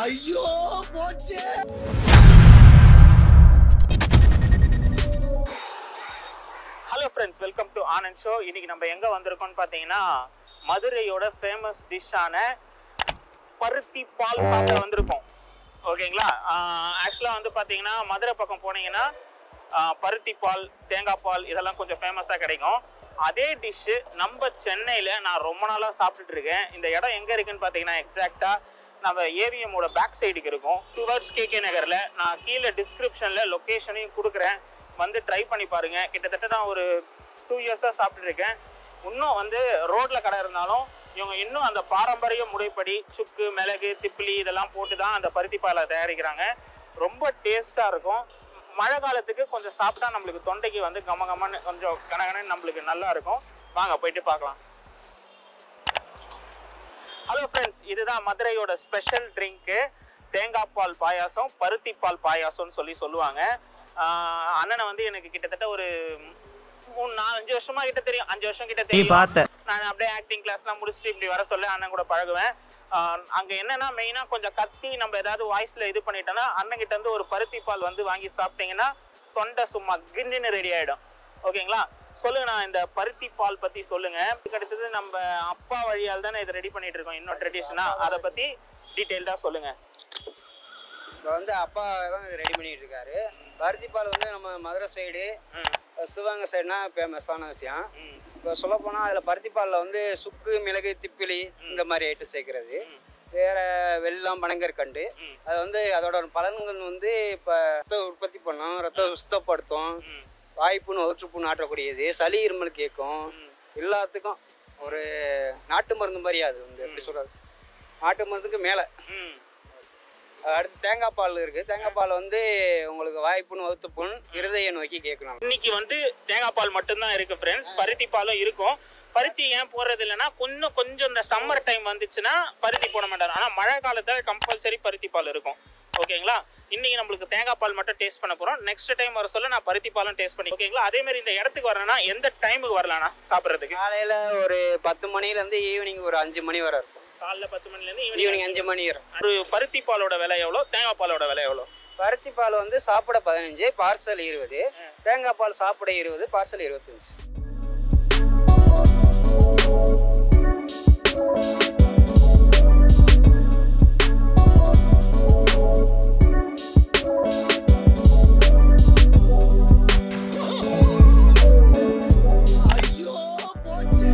ஐயோ போச்சே hello friends welcome to Anand show இன்னைக்கு நம்ம எங்க வந்திருக்கோம்னு பார்த்தீங்கன்னா மதுரையோட ஃபேமஸ் டிஷ்ஷான பருத்தி பால் சாப்பிட வந்திருக்கோம் ஓகேங்களா ஆக்சுவலாக வந்து பார்த்தீங்கன்னா மதுரை பக்கம் போனீங்கன்னா ஆஹ், பருத்தி பால் தேங்காய் பால் இதெல்லாம் கொஞ்சம் ஃபேமஸாக கிடைக்கும் அதே டிஷ்ஷு நம்ம சென்னையில் நான் ரொம்ப நாளாக சாப்பிட்டுட்டு இருக்கேன் இந்த இடம் எங்கே இருக்குன்னு பார்த்தீங்கன்னா எக்ஸாக்டாக நம்ம ஏவிஎம்மோட பேக் சைடுக்கு இருக்கும் டுவர்ட்ஸ் கேகே நகரில் நான் கீழே டிஸ்கிரிப்ஷனில் லொக்கேஷனையும் கொடுக்குறேன் வந்து ட்ரை பண்ணி பாருங்க கிட்டத்தட்ட நான் ஒரு டூ இயர்ஸாக சாப்பிட்டுட்டு இருக்கேன் இன்னும் வந்து ரோட்ல கடை இருந்தாலும் இவங்க இன்னும் அந்த பாரம்பரிய முறைப்படி சுக்கு மிளகு திப்பிலி இதெல்லாம் போட்டு தான் அந்த பருத்தி பாலை தயாரிக்கிறாங்க ரொம்ப டேஸ்ட்டாக இருக்கும் மழை காலத்துக்கு கொஞ்சம் சாப்பிட்டா நம்மளுக்கு தொண்டைக்கு வந்து கம கமன்னு கொஞ்சம் கனகனன்னு நம்மளுக்கு நல்லா இருக்கும் வாங்க போயிட்டு பார்க்கலாம் ஹலோ ஃப்ரெண்ட்ஸ் இதுதான் மதுரையோட ஸ்பெஷல் ட்ரிங்க்கு தேங்காய் பால் பாயாசம் பருத்தி பால் பாயாசம்னு சொல்லி சொல்லுவாங்க ஆஹ் அண்ணனை வந்து எனக்கு கிட்டத்தட்ட ஒரு மூணு நாலு அஞ்சு வருஷமா கிட்ட தெரியும் அஞ்சு வருஷம் கிட்ட நீ தெரியும் பார்த்த நான் அப்படியே ஆக்டிங் கிளாஸ்லாம் முடிச்சுட்டு இப்படி வர சொல்ல அண்ணன் கூட பழகுவேன் ஆஹ் அங்க என்னன்னா மெயினா கொஞ்சம் கத்தி நம்ம ஏதாவது வாய்ஸ்ல இது பண்ணிட்டோம்னா அண்ணன் கிட்ட இருந்து ஒரு பருத்தி பால் வந்து வாங்கி சாப்பிட்டீங்கன்னா தொண்டை சும்மா கிண்டின்னு ரெடி ஆயிடும் ஓகேங்களா சொல்லுங்க நான் இந்த பருத்தி பால் பத்தி சொல்லுங்க இதுக்கு அடுத்தது நம்ம அப்பா வழியால் தானே இதை ரெடி பண்ணிட்டு இருக்கோம் இன்னும் ட்ரெடிஷனா அதை பத்தி டீட்டெயில்டா சொல்லுங்க இப்போ வந்து அப்பா தான் இது ரெடி பண்ணிட்டு இருக்காரு பருத்தி பால் வந்து நம்ம மதுரை சைடு ம், சிவகங்கை சைடுனா ஃபேமஸான விஷயம் ம், இப்போ சொல்ல போனால் அதில் பருத்தி பாலில் வந்து சுக்கு மிளகு திப்பிலி இந்த மாதிரி ஐட்டம் சேர்க்கறது வேற வெல்லம் பனங்கற்கண்டு ம். அது வந்து அதோட பலன்கள் வந்து இப்போ ரத்த உற்பத்தி பண்ணும் ரத்த சுத்தப்படுத்தும் ம், வாய்ப்புண்ணு வயிற்றுப்புண்ணு ஆற்றக்கூடியது சளி இருமல் கேட்கும் எல்லாத்துக்கும் ஒரு நாட்டு மருந்து மாதிரி அது வந்து எப்படி சொல்கிறது நாட்டு மருந்துக்கு மேலே ம். அடுத்து தேங்காய் பால் இருக்குது தேங்காய் பால் வந்து உங்களுக்கு வாய்ப்புண் வகுத்துப்புண் இருதய நோக்கி கேட்கணும் இன்னைக்கு வந்து தேங்காய் பால் மட்டும்தான் இருக்கு ஃப்ரெண்ட்ஸ் பருத்தி பாலும் இருக்கும் பருத்தி ஏன் போடுறது இல்லைன்னா கொஞ்சம் கொஞ்சம் இந்த சம்மர் டைம் வந்துச்சுன்னா பருத்தி போட மாட்டாங்க ஆனால் மழை காலத்துல கம்பல்சரி பருத்தி பால் இருக்கும் ஓகேங்களா இன்னைக்கு நம்மளுக்கு தேங்காய் பால் மட்டும் டேஸ்ட் பண்ண போறோம் நெக்ஸ்ட் டைம் வர சொல்ல நான் பருத்தி பாலும் டேஸ்ட் பண்ணி ஓகேங்களா அதே மாதிரி இந்த இடத்துக்கு வரணும்னா எந்த டைமுக்கு வரலாம்னா சாப்பிட்றதுக்கு காலையில் ஒரு பத்து மணிலேருந்து ஈவினிங் ஒரு அஞ்சு மணி வரை இருக்கும் காலைல பத்து மணிலேருந்து ஈவினிங் ஈவினிங் அஞ்சு மணி வரை ஒரு பருத்தி பாலோட விலை எவ்வளோ தேங்காய் பாலோட விலை எவ்வளோ பருத்தி பால் வந்து சாப்பிட பதினஞ்சு பார்சல் இருபது தேங்காய் பால் சாப்பிட இருபது பார்சல் இருபத்தஞ்சு ஐயோ போச்சே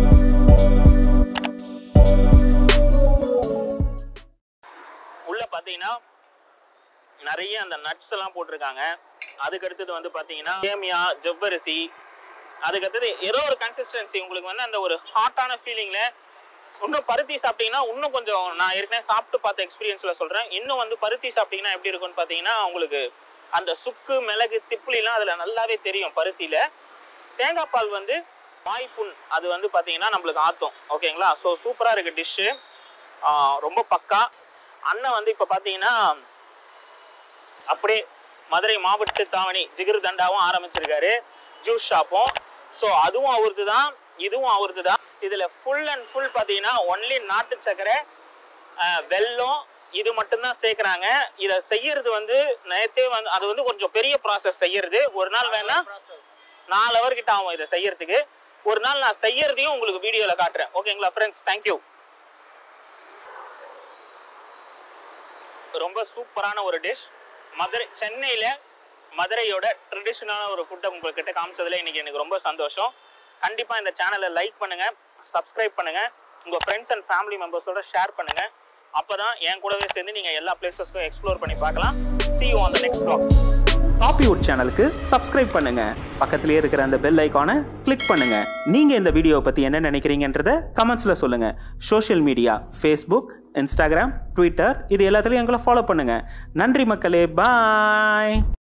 உள்ள பார்த்தீங்கன்னா நிறைய அந்த நட்ஸ் எல்லாம் போட்டிருக்காங்க அதுக்கு அடுத்தது வந்து பார்த்தீங்கன்னா சேமியா ஜவ்வரிசி அதுக்கு அடுத்தது ஏதோ ஒரு கன்சிஸ்டன்சி உங்களுக்கு வந்து அந்த ஒரு ஹாட்டான ஃபீலிங்கில் இன்னும் பருத்தி சாப்பிட்டீங்கன்னா இன்னும் கொஞ்சம் நான் ஏற்கனவே சாப்பிட்டு பார்த்த எக்ஸ்பீரியன்ஸில் சொல்கிறேன் இன்னும் வந்து பருத்தி சாப்பிட்டீங்கன்னா எப்படி இருக்கும்னு பார்த்தீங்கன்னா உங்களுக்கு அந்த சுக்கு மிளகு திப்பிலிலாம் அதில் நல்லாவே தெரியும் பருத்தியில் தேங்காய் பால் வந்து வாய்ப்புண் அது வந்து பார்த்தீங்கன்னா நம்மளுக்கு ஆற்றும் ஓகேங்களா ஸோ சூப்பராக இருக்குது டிஷ்ஷு ரொம்ப பக்கா அண்ணன் வந்து இப்போ பார்த்தீங்கன்னா அப்படியே மதுரை மாவட்ட தாவணி ஜிகிர் தண்டாவும் ஆரம்பிச்சிருக்காரு ஜூஸ் ஷாப்பும் ஸோ அதுவும் அவரது தான் இதுவும் அவரது தான் இதில் ஃபுல் அண்ட் ஃபுல் பார்த்தீங்கன்னா ஒன்லி நாட்டு சர்க்கரை அஹ், வெல்லம் இது மட்டும்தான் சேர்க்குறாங்க இதை செய்யறது வந்து நேற்றே வந்து அது வந்து கொஞ்சம் பெரிய ப்ராசஸ் செய்யறது ஒரு நாள் வேணா நாலு ஹவர் கிட்ட ஆகும் இதை செய்யறதுக்கு ஒரு நாள் நான் செய்யறதையும் உங்களுக்கு வீடியோவில் காட்டுறேன் ஓகேங்களா ஃப்ரெண்ட்ஸ் தேங்க்யூ ரொம்ப சூப்பரான ஒரு டிஷ் மதுரை சென்னையில் மதுரையோட ட்ரெடிஷ்னலான ஒரு ஃபுட்டை உங்கள்கிட்ட காமிச்சதுல இன்னைக்கு எனக்கு ரொம்ப சந்தோஷம் கண்டிப்பாக இந்த சேனலை லைக் பண்ணுங்க சப்ஸ்கிரைப் பண்ணுங்க உங்கள் ஃப்ரெண்ட்ஸ் அண்ட் ஃபேமிலி மெம்பர்ஸோட ஷேர் பண்ணுங்க அப்போ தான் என் கூடவே சேர்ந்து நீங்கள் எல்லா பிளேசஸ்க்கும் எக்ஸ்ப்ளோர் பண்ணி பார்க்கலாம் see you on the next vlog காப்பிவுட் சேனலுக்கு சப்ஸ்கிரைப் பண்ணுங்க பக்கத்திலேயே இருக்கிற அந்த பெல் ஐகானை கிளிக் பண்ணுங்க நீங்க இந்த வீடியோவை பத்தி என்ன நினைக்கிறீங்கன்றத கமெண்ட்ஸ்ல சொல்லுங்க social media Facebook Instagram Twitter இது எல்லாத்துலயும் எங்களை ஃபாலோ பண்ணுங்க நன்றி மக்களே பாய்